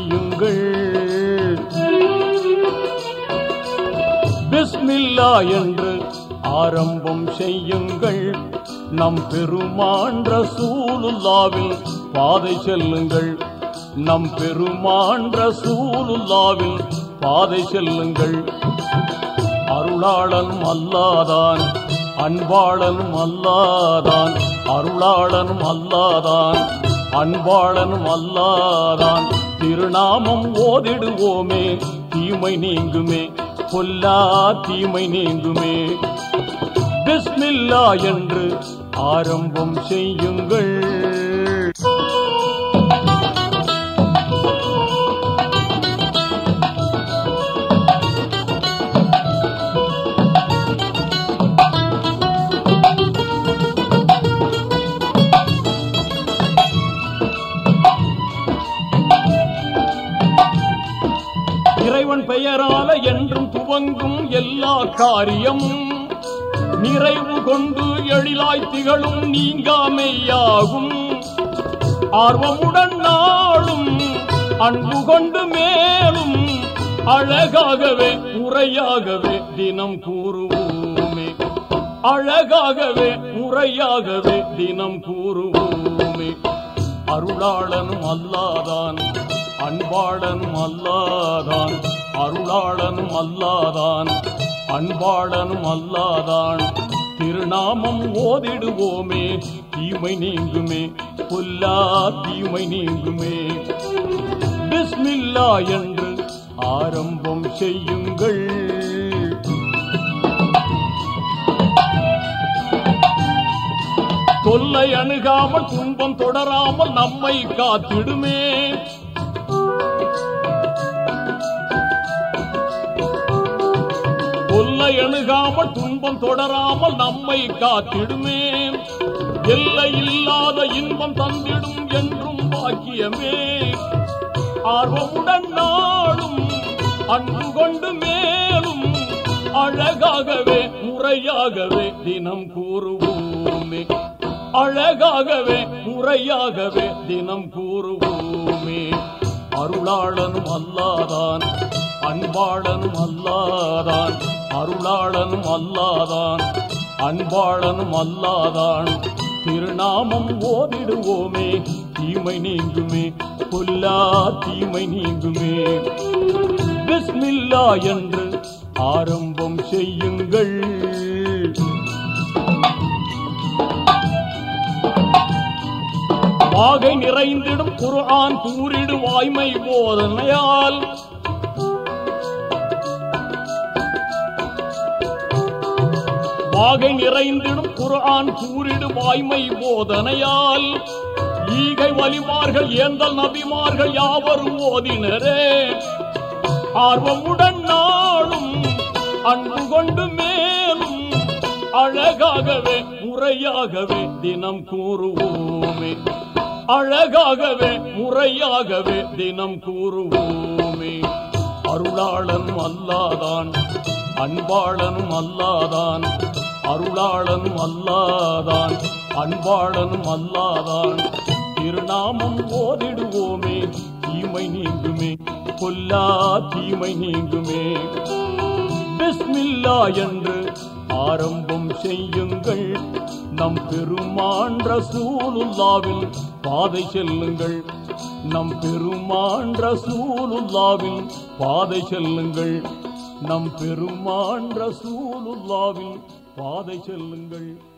செய்யுங்கள் பிஸ்மில்லா என்று ஆரம்பம் செய்யுங்கள் நம் பெருமான் ரசூலுல்லாவில் பாதை செல்லுங்கள் நம் பெருமான் ரசூலுல்லாவில் பாதை செல்லுங்கள் அருளாளன் அல்லாதான் அன்பாளன் அல்லாதான் அருளாளன் அல்லாதான் அன்பாளன் அல்லாதான் திருநாமம் ஓதிடுவோமே தீமை நீங்குமே பொல்லா தீமை நீங்குமே பிஸ்மில்லா என்று ஆரம்பம் செய்யுங்கள் இறைவன் பெயரால என்றும் துவங்கும் எல்லா காரியமும் நிறைவு கொண்டு எழிலாய் திகழும் நீங்காமையாகும் ஆர்வமுடன் நாளும் அன்பு கொண்டு மேலும் அழகாகவே முறையாகவே தினம் கூறுவோமே அழகாகவே முறையாகவே தினம் கூறுவோமே அருளாளனும் அல்லாதான் அன்பாளனும் அல்லாதான் அருளாளனும் அல்லாதான் அன்பாளனும் அல்லாதான் திருநாமம் ஓதிடுவோமே தீமை நீங்குமே பொல்லா தீமை நீங்குமே பிஸ்மில்லா என்று ஆரம்பம் செய்யுங்கள் தொல்லை அணுகாமல் துன்பம் தொடராமல் நம்மை காத்திடுமே தொல்லை அணுகாமல் துன்பம் தொடராமல் நம்மை காத்திடுமே எல்லை இல்லாத இன்பம் தந்திடும் என்றும் பாக்கியமே ஆர்வமுடன் நாளும் அன்பு கொண்டு மேலும் அழகாகவே முறையாகவே தினம் கூறுவோமே அழகாகவே முறையாகவே தினம் கூறுவோமே அருளாளனும் அல்லாதான் அன்பாளனும் அல்லாதான் அருளாளனும் அல்லாதான் அன்பாளனும் அல்லாதான் திருநாமம் ஓதிடுவோமே தீமை நீங்குமே பொல்லா தீமை நீங்குமே பிஸ்மில்லா என்று ஆரம்பம் செய்யுங்கள் வாகை நிறைந்திடும் குர்ஆன் கூறிடு வாய்மை போதனையால் வாகை நிறைந்திடும் குர்ஆன் கூறிடு வாய்மை போதனையால் ஈகை வலிமார்கள் ஏந்தல் நபிமார்கள் யாவரும் ஓதினரே ஆர்வமுடன் நாளும் அன்பு கொண்டு மேலும் அழகாகவே முறையாகவே தினம் கூறுவோமே அழகாகவே முறையாகவே தினம் கூறுவோமே அருளாளன் அல்லாதான் அன்பாளனும் அல்லாதான் அருளாளனும் அல்லாதான் அன்பாளனும் அல்லாதான் திருநாமம் ஓதிடுவோமே தீமை நீங்குமே பொல்லா தீமை நீங்குமே பிஸ்மில்லா என்று ஆரம்பம் செய்யுங்கள் நம் பெருமான் ரசூலுல்லாவில் பாதை செல்லுங்கள் நம் பெருமான் ரசூலுல்லாவில் பாதை செல்லுங்கள் நம் பெருமான் ரசூலுல்லாவில் பாதை செல்லுங்கள்